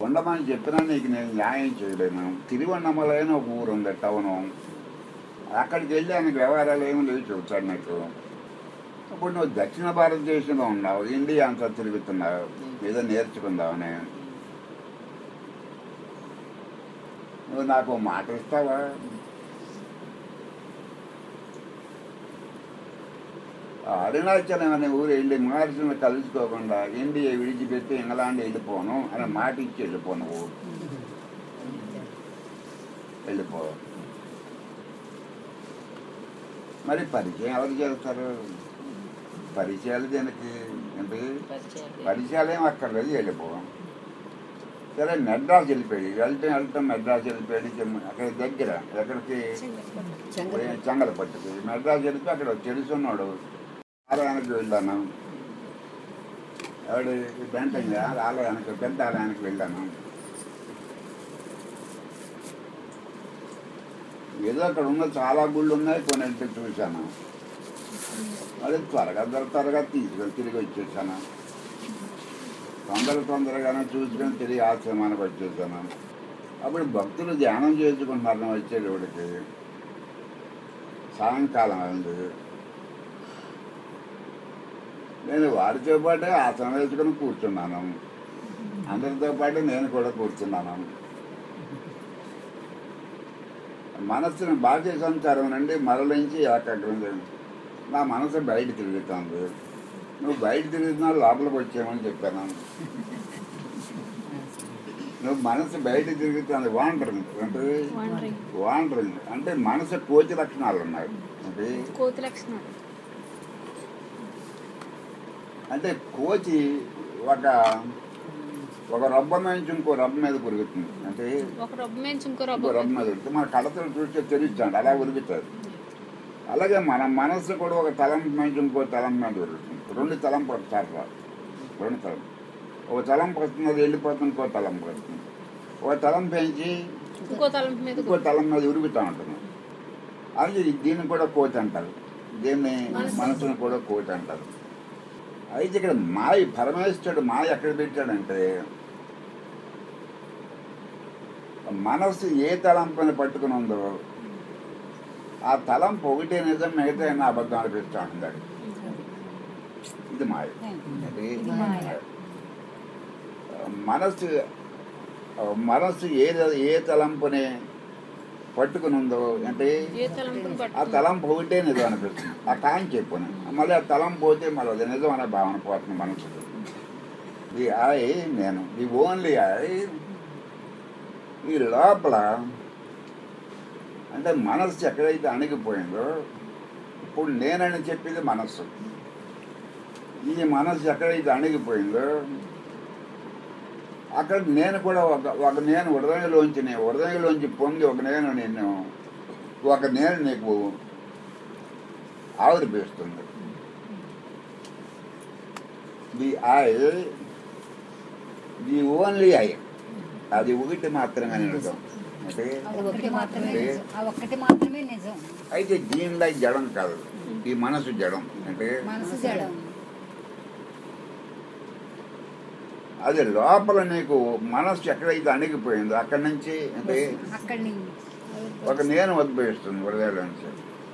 ఉండమని చెప్పినా నీకు నేను న్యాయం చేయలేను తిరువన్నమలైన ఒక ఊరు ఉంది టౌను అక్కడికి వెళ్ళి ఆయనకు వ్యవహారాలు ఏమి లేవు చెబుతాడు నీకు ఇప్పుడు నువ్వు దక్షిణ భారతదేశంలో ఉన్నావు ఇండియా అంతా తిరుగుతున్నావు ఏదో నేర్చుకుందామని నువ్వు నాకు ఓ మాట ఇస్తావా ఆ అరుణాచలం అనే ఊరు వెళ్ళి మహర్షిని కలుసుకోకుండా ఇండియా విడిచిపెట్టి ఇంగ్లాండ్ వెళ్ళిపోను అని మాట ఇచ్చి వెళ్ళిపో నువ్వు వెళ్ళిపో మరి పరిచయం ఎవరు చేస్తారు పరిచయాలు దీనికి ఏంటి పరిచయాలు ఏం అక్కర్లేదు వెళ్ళిపో సరే మెడ్రాస్ వెళ్ళిపోయి వెళ్తే వెళ్తాం మెడ్రాస్ వెళ్ళిపోయి చెమ్- అక్కడ దగ్గర ఎక్కడికి చెంగలపట్టుకి మెడ్రాస్ వెళ్తే అక్కడ తెలుసున్నాడు ఆలయానికి వెళ్ళాను ఎవడు బెంటంగా ఆలయానికి పెద్ద ఆలయానికి వెళ్ళాను ఏదో అక్కడ ఉన్న చాలా గుళ్ళు ఉన్నాయి కొన్ని వెళ్తే చూశాను అది త్వరగా త్వర త్వరగా తీసుకొని తిరిగి వచ్చేసాను తొందర తొందరగానే చూసుకొని తిరిగి ఆశ్రమానికి వచ్చేసాను అప్పుడు భక్తులు ధ్యానం చేసుకుంటున్నారు వచ్చేటోడికి సాయంకాలం అయింది నేను వారితో పాటే ఆసనం వేసుకొని కూర్చున్నాను అందరితో పాటు నేను కూడా కూర్చున్నాను మనస్సును బాహ్య సంచారం నుండి మరలించి ఏకాగ్రం నా మనసు బయట తిరుగుతుంది నువ్వు బయట తిరుగుతున్నా లోపలికి వచ్చామని చెప్పాను నువ్వు మనసు బయట తిరుగుతుంది వాండరింగ్ అంటే Wandering. వాండరింగ్ అంటే మనసు కోచి లక్షణాలు ఉన్నాయి అంటే కోతి లక్షణాలు అంటే కోచి ఒక ఒక రబ్బ నుంచి ఇంకో రబ్బ మీద ఉరుగుతుంది అంటే ఒక రొబ్బ నుంచి ఇంకో ఇంకో రొబ్బ రబ్బ మీద ఉరుగుతుంది మన కడతలు చూస్తే తెలుస్తాడు అలా ఉరుగుతుంది అలాగే మన మనస్సు కూడా ఒక తలంపు నుంచి ఇంకో తలంపు మీద ఉరుగుతుంది రెండు తలంపు ఒకసారి రాదు రెండు తలంపు ఒక తలంపు వస్తుంది అది వెళ్ళిపోతుంది ఇంకో తలంపు వస్తుంది ఒక తలం పెంచి ఇంకో తలంపు మీద ఇంకో తలం మీద ఉరుగుతూ ఉంటుంది అది దీన్ని కూడా కోతి అంటారు దీన్ని మనసు. మనసును కూడా కోతి అంటారు అయితే ఇక్కడ మాయ పరమేశ్వరుడు మాయ ఎక్కడ పెట్టాడంటే మనస్సు ఏ తలంపుని పట్టుకుని ఉందో ఆ తలంపు ఒకటే నిజం మిగతా అన్న అబద్ధం అనిపిస్తూ ఉంటాడు ఇది మాయ ఇది ఇది మాయ. మనస్సు మనస్సు ఏ ఏ తలంపుని పట్టుకుని ఉందో అంటే ఏ తలంపుని ఆ పట్టు తలంపు ఒకటే నిజం అనిపిస్తుంది ఆ కాని చెప్పుని మళ్ళీ ఆ తలం పోతే మళ్ళీ అది నిజం అనే భావన పోతుంది మనసుకు ది ఐ నేను ది ఓన్లీ ఐ ఈ లోపల అంటే మనస్సు ఎక్కడైతే అణిగిపోయిందో ఇప్పుడు నేనని చెప్పింది మనస్సు ఈ మనస్సు ఎక్కడైతే అణిగిపోయిందో అక్కడ నేను కూడా ఒక ఒక నేను హృదయంలోంచి నీ హృదయంలోంచి పొంది ఒక నేను నిన్ను ఒక నేను నీకు ఆవిరిపిస్తుంది the I the only I అది ఒకటి మాత్రమే నిజం అంటే అది ఒక్కటి మాత్రమే అంటే నిజం ఆ ఒక్కటి మాత్రమే నిజం అయితే దీనిలో జడం కాదు ఈ మనసు జడం అంటే మనసు జడం అది లోపల నీకు మనస్సు ఎక్కడైతే అణిగిపోయిందో అక్కడి నుంచి అంటే అక్కడి నుంచి ఒక నేను ఉద్భవిస్తుంది హృదయంలోంచి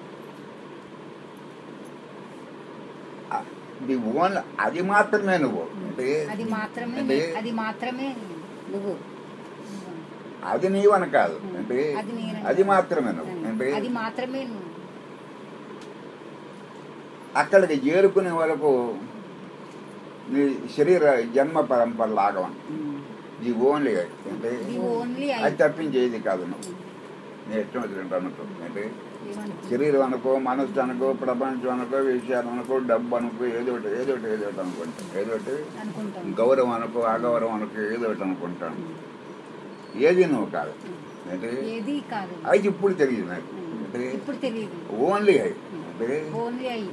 ది ఓన్ అది మాత్రమే నువ్వు అంటే అది మాత్రమే అంటే అది మాత్రమే నువ్వు అది నీవని కాదు అంటే అది నేను అది మాత్రమే నువ్వు అంటే అది మాత్రమే నువ్వు అక్కడికి చేరుకునే వరకు నీ శరీర జన్మ పరంపర లాగవం ది ఓన్లీ అంటే ఇది ఓన్లీ అది తప్పించేది కాదు నువ్వు నీ ఇష్టం వచ్చినట్టు అనుకో అంటే శరీరం అనుకో మనస్సు అనుకో ప్రపంచం అనుకో విషయాలు అనుకో డబ్బు అనుకో ఏదో ఒకటి ఏదో ఒకటి ఏదో ఒకటి అనుకుంటా ఏదో ఒకటి అనుకుంటాం గౌరవం అనుకో అగౌరవం అనుకో ఏదో ఒకటి అనుకుంటాను ఏది నువ్వు కాదు అంటే ఏది కాదు అది ఇప్పుడు తెలియదు నాకు అంటే ఇప్పుడు తెలియదు ఓన్లీ అయి అంటే ఓన్లీ అయి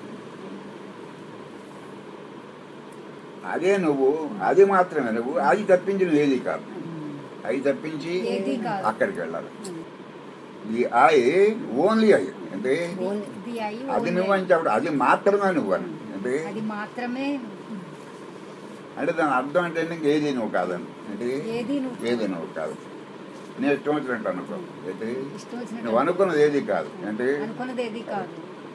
అదే నువ్వు అది మాత్రమే నువ్వు అది తప్పించి నువ్వు ఏది కాదు అది తప్పించి ఏది కాదు. అక్కడికి వెళ్ళాలి ఈ ఐ ఓన్లీ ఐ అంటే ఇది అయి అది only నువ్వు అయి. అని చెప్పడం అది మాత్రమే నువ్వు అని అంటే అది మాత్రమే అంటే దాని అర్థం అంటే నీకు ఏది నువ్వు కాదని అంటే ఏది నువ్వు ఏది నువ్వు కాదు నీ ఇష్టం వచ్చినట్టు అనుకో అంటే ఇష్టం వచ్చినట్టు నువ్వు అనుకున్నది ఏది కాదు అంటే అనుకున్నది ఏది కాదు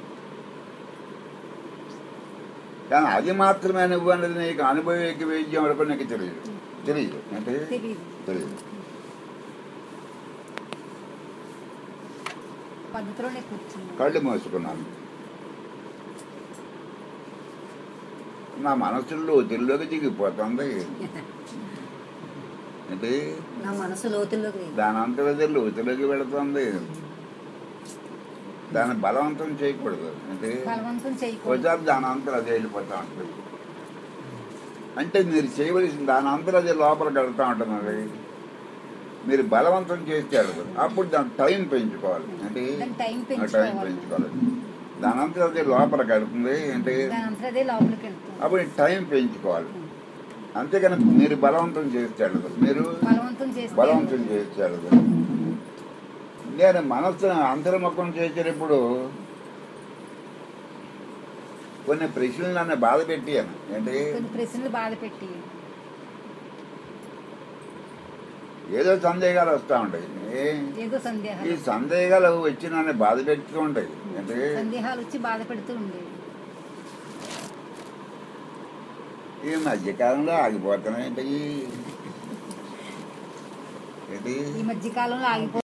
కానీ అది మాత్రమే నువ్వు అనేది నీకు అనుభవిక వైద్యం వరకు నీకు తెలియదు తెలియదు అంటే తెలియదు తెలియదు పద్ధతిలోనే కూర్చుంది కళ్ళు మూసుకున్నాను నా మనసులో ఒత్తిడిలోకి దిగిపోతుంది అంటే నా మనసు లోతుల్లోకి దాని అంతలో లోతులోకి వెళుతుంది దాన్ని బలవంతం చేయకూడదు అంటే బలవంతం చేయకూడదు ఒకసారి దాని అంతలో అది వెళ్ళిపోతూ ఉంటుంది అంటే మీరు చేయవలసిన దాని అంతలో అది లోపలికి వెళ్తూ ఉంటుంది అది మీరు బలవంతం చేస్తే వెళ్ళదు అప్పుడు దాని టైం పెంచుకోవాలి అంటే దాని టైం ఆ టైం పెంచుకోవాలి పెంచుకోవాలి దాని అంతలో అది లోపలికి వెళ్తుంది అంటే దాని అంతా అదే లోపలికి వెళ్తుంది అప్పుడు టైం పెంచుకోవాలి అంతేకాని మీరు బలవంతం చేస్తే వెళ్ళదు మీరు బలవంతం చేస్తే బలవంతం చేస్తే వెళ్ళదు నేను మనస్సును అంతర్ముఖం చేసేటప్పుడు కొన్ని ప్రశ్నలు నన్ను బాధ పెట్టాను ఏంటి కొన్ని ప్రశ్నలు బాధ పెట్టి ఏదో సందేహాలు వస్తూ ఉంటాయి ఏ- ఏదో ఈ సందేహాలు సందేహాలు వచ్చి నన్ను బాధ పెడుతూ ఉంటాయి అంటే సందేహాలు వచ్చి బాధ పెడుతూ ఉండేవి ఈ మధ్యకాలంలో ఆగిపోతున్నాయి ఏంటి ఏంటి ఈ మధ్య కాలంలో ఆగిపో